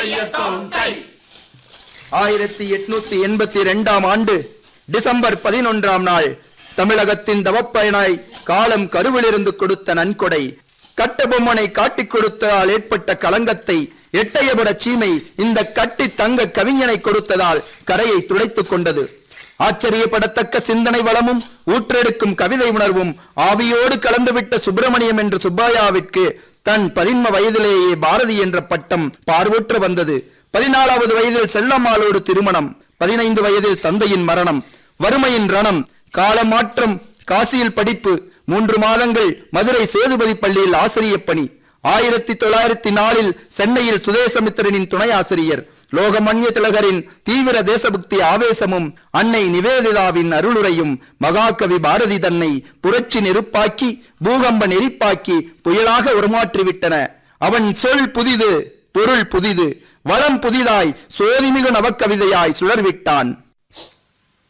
ஆயிரத்தி எட்நூத்தி எண்பத்தி இரண்டாம் ஆண்டு டிசம்பர் பதினொன்றாம் நாள் தமிழகத்தின் தவப்பயனாய் காலம் கருவிலிருந்து கொடுத்த நன்கொடை கட்டபொம்மனை காட்டிக் கொடுத்ததால் ஏற்பட்ட களங்கத்தை எட்டயபுர சீமை இந்த கட்டி தங்க கவிஞனை கொடுத்ததால் கரையை துடைத்துக் கொண்டது ஆச்சரியப்படத்தக்க சிந்தனை வளமும் ஊற்றெடுக்கும் கவிதை உணர்வும் ஆவியோடு கலந்துவிட்ட சுப்பிரமணியம் என்ற சுப்பையாவிற்கு தன் பதின்ம வயதிலேயே பாரதி என்ற பட்டம் பார்வுற்று வந்தது பதினாலாவது வயதில் செல்லம்மாளோடு திருமணம் பதினைந்து வயதில் தந்தையின் மரணம் வறுமையின் ரணம் காலமாற்றம் காசியில் படிப்பு மூன்று மாதங்கள் மதுரை சேதுபதி பள்ளியில் ஆசிரியப் பணி ஆயிரத்தி தொள்ளாயிரத்தி நாலில் சென்னையில் சுதேசமித்திரனின் துணை ஆசிரியர் லோகமன்ய திலகரின் தீவிர தேசபக்தி ஆவேசமும் அன்னை நிவேதிதாவின் அருளுரையும் மகாகவி பாரதி தன்னை புரட்சி நெருப்பாக்கி பூகம்ப நெருப்பாக்கி புயலாக உருமாற்றிவிட்டன அவன் சொல் புதிது பொருள் புதிது வளம் புதிதாய் சோதிமிகு நவக்கவிதையாய் சுழர்விட்டான்